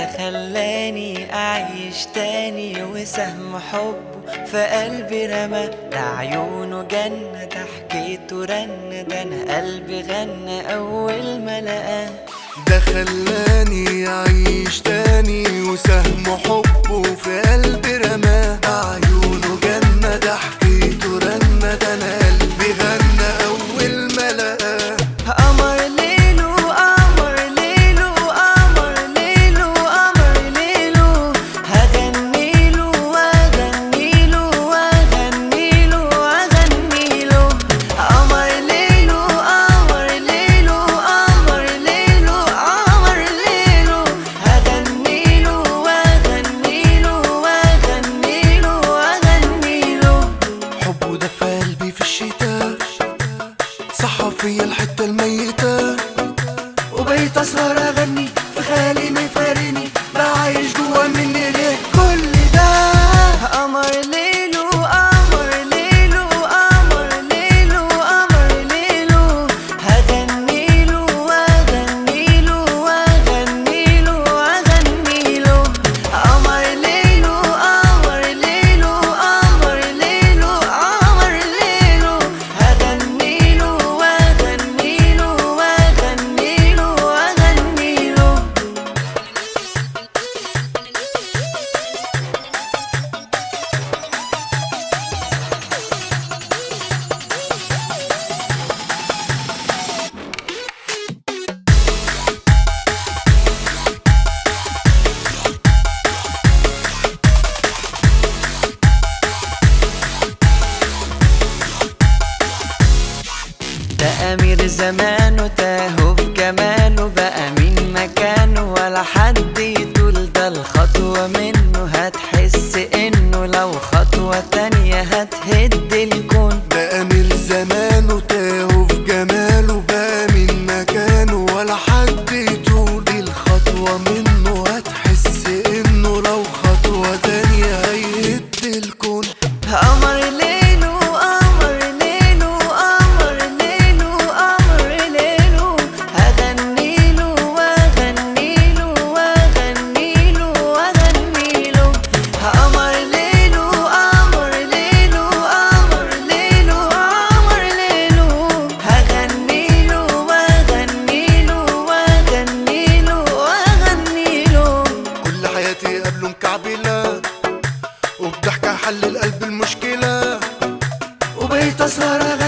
ده خلاني أعيش تاني وسهم حبه في قلبي رمى ده عيونه جنة ده حكيته رنة ده أنا قلبي غنى أول ما لقاه ده خلاني أعيش تاني وسهم حبه في قلبي رماه ده عيونه جنة ده حكيته رنة ده أنا قلبي غنى أول ما لقاه قمر ليلو قمر ليلو قمر ليلو قمر ليلو هغنيله واغنيله واغنيله واغنيله قمر ليلو قمر ليلو قمر ليلو قمر ليلو هغنيله واغنيله واغنيله واغنيله حبه ده في قلبي في الشتاء صحى فيا الحتة الميتة وبقيت أسهر أغني في خيالي ما يفارقني بقى عايش جوا مني ليه كل ده قمر ليلو قمر ليلو قمر ليلو قمر ليلو هغنيله واغنيله واغنيله واغنيله قمر ليلو قمر ليلو قمر ليلو قمر ليلو هغنيله واغنيله واغنيله واغنيله ده أمير زمانه تاهو في جماله بقى مين مكانه ولا حد يطول ده الخطوة منه هتحس إنه لو خطوة تانية هتهد الكون ده أمير زمانه تاهو في جماله بقى من مكانه ولا حد يطول الخطوة منه هتحس إنه لو خطوة تانية هيهد الكون قمر ليلو قمر ليلو قمر ليلو قمر ليلو هغنيله واغنيله واغنيله واغنيله قمر ليلو قمر ليلو قمر ليلو قمر ليلو هغنيله واغنيله واغنيله واغنيله كل حياتي قبله مكعبلة وبضحكة حل القلب المشكلة وبقيت أسهر أغني